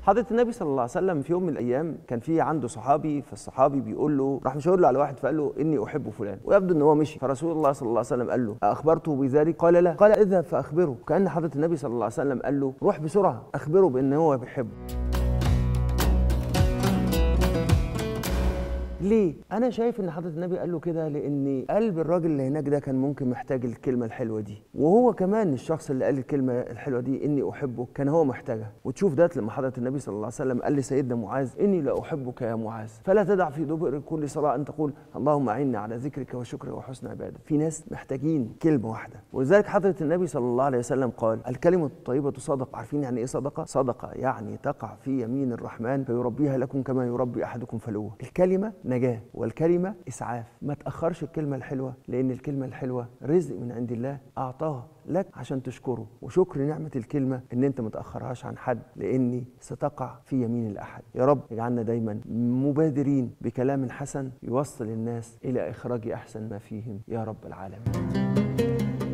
حضره النبي صلى الله عليه وسلم في يوم من الايام كان في عنده صحابي فالصحابي بيقول له راح مشاور له على واحد فقال له اني احب فلان ويبدو ان هو مشي فرسول الله صلى الله عليه وسلم قال له اخبرته بذلك قال لا قال اذهب فاخبره كان حضره النبي صلى الله عليه وسلم قال له روح بسرعه اخبره بان هو بيحبه ليه؟ أنا شايف إن حضرة النبي قال له كده لأن قلب الراجل اللي هناك ده كان ممكن محتاج الكلمة الحلوة دي، وهو كمان الشخص اللي قال الكلمة الحلوة دي إني أحبك كان هو محتاجها، وتشوف ده لما حضرة النبي صلى الله عليه وسلم قال لسيدنا معاذ إني لا أحبك يا معاذ، فلا تدع في دبر كل صلاة أن تقول اللهم أعني على ذكرك وشكرك وحسن عبادتك، في ناس محتاجين كلمة واحدة، ولذلك حضرة النبي صلى الله عليه وسلم قال الكلمة الطيبة صدقة، عارفين يعني إيه صدقة؟ صدقة يعني تقع في يمين الرحمن فيربيها لكم كما يربي أحدكم فلوه، الكلمة نجاة والكلمة الكلمة إسعاف ما تأخرش الكلمة الحلوة لأن الكلمة الحلوة رزق من عند الله أعطاها لك عشان تشكره وشكر نعمة الكلمة إن أنت ما تأخرهاش عن حد لأني ستقع في يمين الأحد يا رب اجعلنا دايما مبادرين بكلام حسن يوصل الناس إلى إخراج أحسن ما فيهم يا رب العالمين